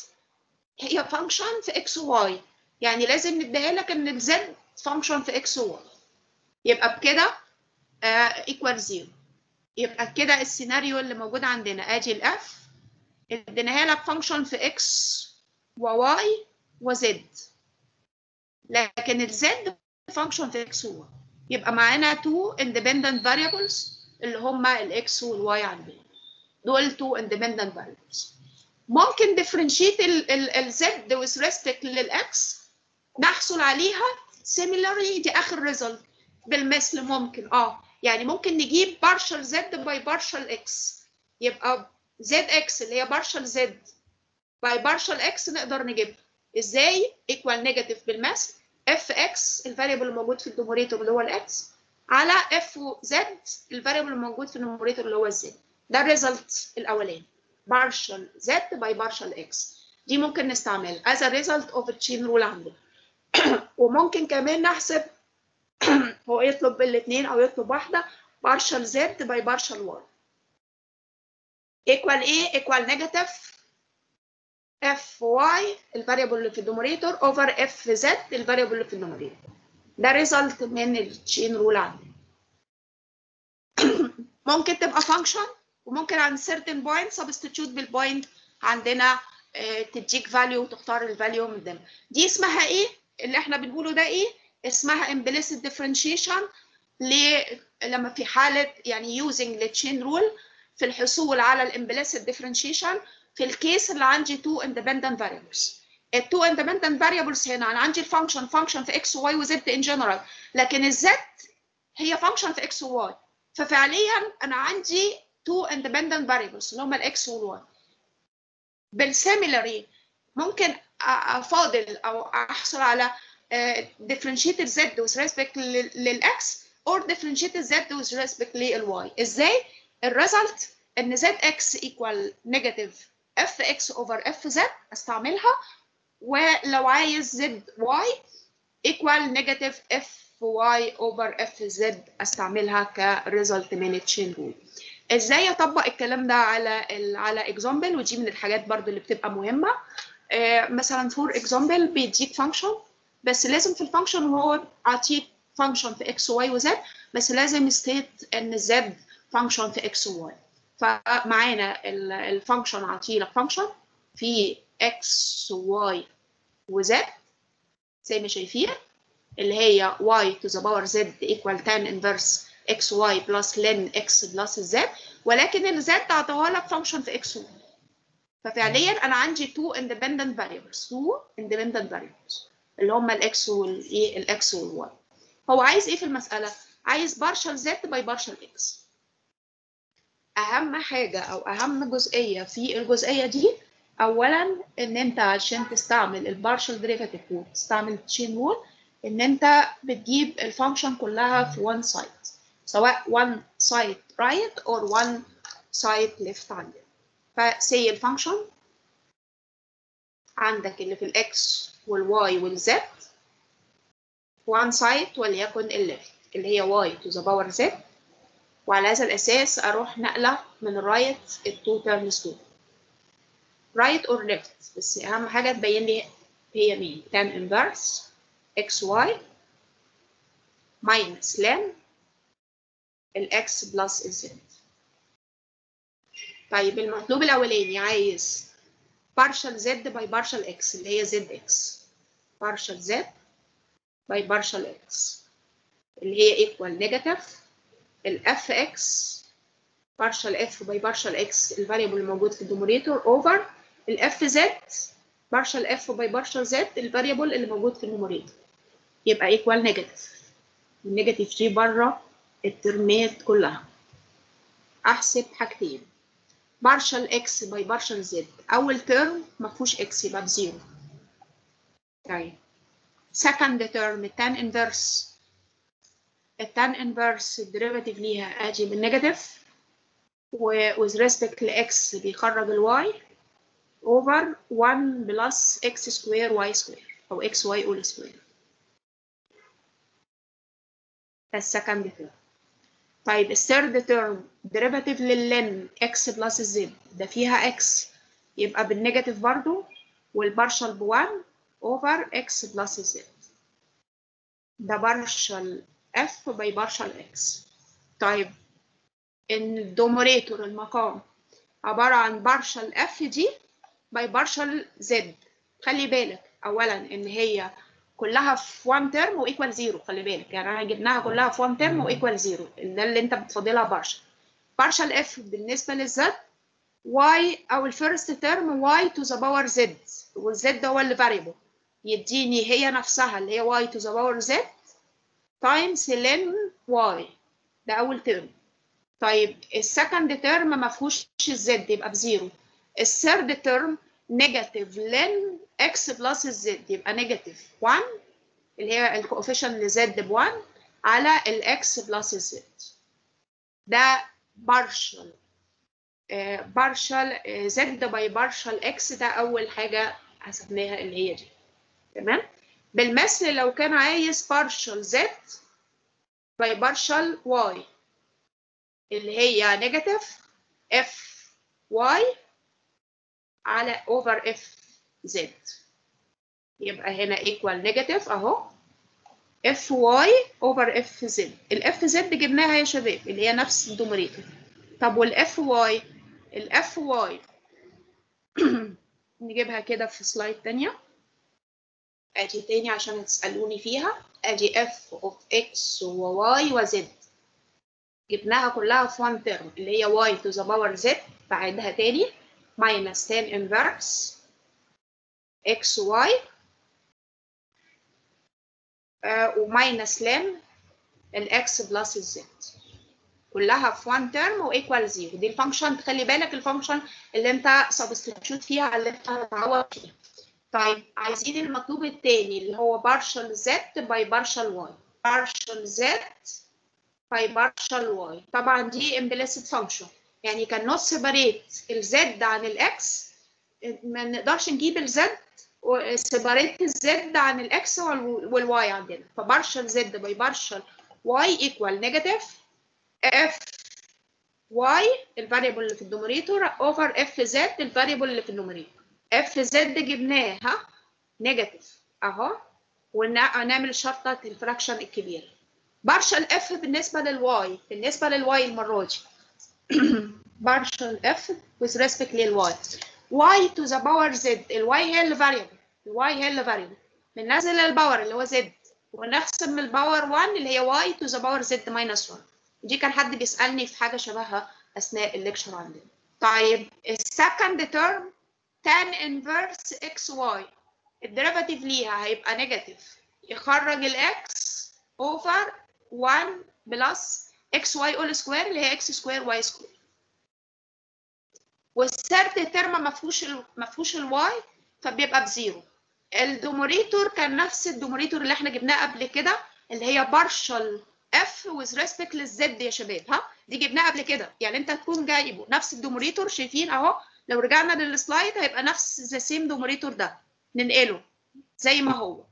هي function في x و y يعني لازم نديها لك ان الz function في x و y يبقى بكده uh, equal zero يبقى كده السيناريو اللي موجود عندنا ادي الاف اديناها لك فانكشن في x و y و z لكن الزد فانكشن في x و y يبقى معانا two independent variables اللي هما الاكس والواي عندنا دول two independent variables ممكن differentiate الزد with respect للاكس نحصل عليها similarly دي اخر result بالمثل ممكن اه يعني ممكن نجيب partial z by partial x يبقى zx اللي هي partial z by partial x نقدر نجيبها ازاي equal negative بالمثل fx الفاريبل الموجود في الدوميريتور اللي هو الاكس على f z الفاريبل الموجود في النوميريتور اللي هو الزد ده الريزلت الاولاني partial z by partial x دي ممكن نستعملها as a result of a chain rule عندنا وممكن كمان نحسب هو يطلب الاثنين او يطلب واحده partial z by partial y equal ايه equal negative fy الفاريبل اللي في الدوميريتور over fz الفاريبل اللي في النوميريتور ده ريزلت من التشين رول عندنا ممكن تبقى function وممكن عند certain point substitute بالبوينت عندنا اه تديك value وتختار الفاليو من ضمن دي اسمها ايه اللي احنا بنقوله ده ايه اسمها implicit differentiation ل لما في حاله يعني using the chain rule في الحصول على الامبليسيت differentiation في الكيس اللي عندي two independent variables التو independent variables هنا انا عندي الفانكشن فانكشن في x و y و z in general لكن الزد هي فانكشن في x و y ففعليا انا عندي two independent variables اللي هم الاكس والواي بالسيميلاري ممكن افاضل او احصل على differentiated z with respect للاكس or differentiated z with respect للواي ازاي الريزلت ان zx equal negative fx over fz استعملها ولو عايز zy equal negative fy over fz استعملها كريزلت من التشين رول ازاي اطبق الكلام ده على ال على اكزامبل ودي من الحاجات برضو اللي بتبقى مهمه آه مثلا فور اكزامبل بيديك فانكشن بس لازم في الفانكشن هو اعطيك فانكشن في اكس وواي وزد بس لازم ستيت ان زد فانكشن في اكس وواي فمعانا الفانكشن اعطي لك فانكشن في اكس وواي وزد زي ما شايفين اللي هي y to the power z equal tan inverse xy plus ln x plus z ولكن ال z اعطاها لك فانكشن في x و ففعليا انا عندي two independent variables two independent variables اللي هم الاكس والايه الاكس والواي هو عايز ايه في المساله عايز partial z by partial x اهم حاجه او اهم جزئيه في الجزئيه دي اولا ان انت عشان تستعمل البارشال ديريفاتيف وتستعمل تشين رول ان انت بتجيب الفانكشن كلها في one side سواء one side right or one side left عندك فسي الفانكشن عندك اللي في الاكس والواي والزد one side وليكن الليفت اللي هي y to the power z وعلى هذا الاساس اروح نقله من الرايت التو تيرمز دول right or left بس اهم حاجه تبين لي هي مين tan inverse xy minus ln الاكس بلس الزد طيب المطلوب الاولاني عايز partial z by partial x اللي هي zx partial z by partial x اللي هي equal negative الاف اكس partial f by partial x الفاريبل الموجود في الدومينيتور over الاف زد partial f by partial z الفاريبل اللي موجود في النوميريتور يبقى equal نيجاتيف النيجاتيف دي بره الترمات كلها احسب حاجتين partial x by partial z اول ترم ما فيهوش x يبقى بزيرو طيب second term tan inverse التان انفرس الديريفاتيف ليها اجي بالنيجاتيف و with respect ل x بيخرج ال y over 1 بلس x سكوير y سكوير او x y all سكوير ده السكند تيرم طيب الثيرد تيرم ديريفاتيف للن x بلس z ده فيها x يبقى بالنيجاتيف برضو والبارشل ب 1 over x بلس z ده بارشل f by partial x طيب الدوميريتور المقام عبارة عن partial f دي by partial z خلي بالك أولا إن هي كلها في 1 ترم وإيكوال 0 خلي بالك يعني أنا جبناها كلها في 1 ترم وإيكوال 0 ده اللي أنت بتفضلها partial partial f بالنسبة للزد y أو الفيرست ترم y to the power z والزد هو اللي variable يديني هي نفسها اللي هي y to the power z تايمز لن واي ده اول ترم طيب السكند ترم ما فيهوش الزد يبقى بزيرو الثيرد ترم نيجاتيف لن اكس بلس الزد يبقى نيجاتيف 1 اللي هي الكوفيشن لزد ب 1 على الاكس بلس الزد ده بارشل بارشل زد باي بارشل اكس ده اول حاجه حسبناها اللي هي دي تمام بالمثل لو كان عايز partial z by partial y اللي هي نيجاتيف f y على over f z يبقى هنا equal نيجاتيف اهو f y over f z الاف z جبناها يا شباب اللي هي نفس الدوميريتور طب والاف y الاف y نجيبها كده في سلايد تانيه ادي تاني عشان هتسألوني فيها ادي f of x و y و z جبناها كلها في one term اللي هي y to the power z بعدها تاني minus tan inverse x y آه وماينس ln الاكس بلس الزد كلها في one term وايكوال زيرو دي الفانكشن تخلي بالك الفانكشن اللي انت سبستيتيوت فيها اللي انت هتعوض فيها طيب عايزين المطلوب التاني اللي هو partial z by partial y partial z by partial y طبعا دي implicit function يعني كان not separate الزد عن الاكس ما نقدرش نجيب الزد وسيبريت الزد عن الاكس والواي عندنا فبارشل زد باي بارشل واي ايكوال نيجاتيف اف واي الفاريبل اللي في الدوميريتور اوفر اف زد الفاريبل اللي في النوميريتور اف زد جبناه ها نيجاتيف اهو ونعمل الشرطه الفراكشن الكبيره بارشل اف بالنسبه للواي بالنسبه للواي المره دي بارشل اف with respect للواي y to the power z الواي هي اللي variable الواي هي اللي variable بننزل الباور اللي هو z ونقسم الباور 1 اللي هي y to the power z minus 1 دي كان حد بيسالني في حاجه شبهها اثناء الليكشر عندنا طيب السكند تيرم tan inverse xy الديريفاتيف ليها هيبقى نيجاتيف يخرج الاكس اوفر 1 بلس اكس واي اول سكوير اللي هي اكس سكوير واي سكوير والثيرد ترم ما فيهوش ما فيهوش الواي فبيبقى بزيرو الدوموريتور كان نفس الدوموريتور اللي احنا جبناه قبل كده اللي هي بارشل اف with respect للزد يا شباب ها دي جبناها قبل كده يعني انت تكون جايبه نفس الدوموريتور شايفين اهو لو رجعنا للسلايد هيبقى نفس ذا سيم دوموريتور ده ننقله زي ما هو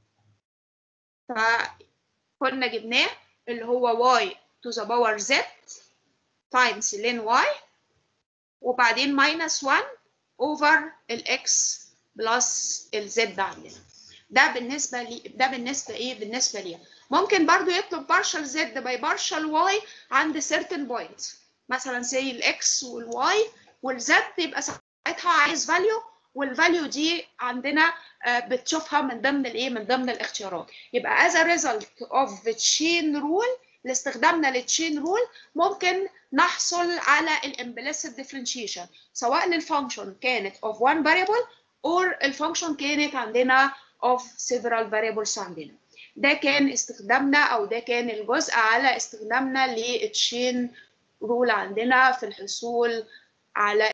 فكنا جبناه اللي هو y to the power z times ln y وبعدين minus 1 over الاكس بلس الزد عندنا ده بالنسبه لي ده بالنسبه ايه بالنسبه ليها ممكن برضو يطلب partial z by partial y عند certain point مثلا زي الاكس والواي والزد يبقى ساعتها عايز فاليو والفاليو دي عندنا بتشوفها من ضمن الايه من ضمن الاختيارات يبقى as a result of the chain rule لاستخدامنا للتشين رول ممكن نحصل على الامبليسيت ديفرنشيشن سواء للفانكشن كانت of one variable or الفانكشن كانت عندنا of several variables عندنا ده كان استخدامنا او ده كان الجزء على استخدامنا للتشين رول عندنا في الحصول على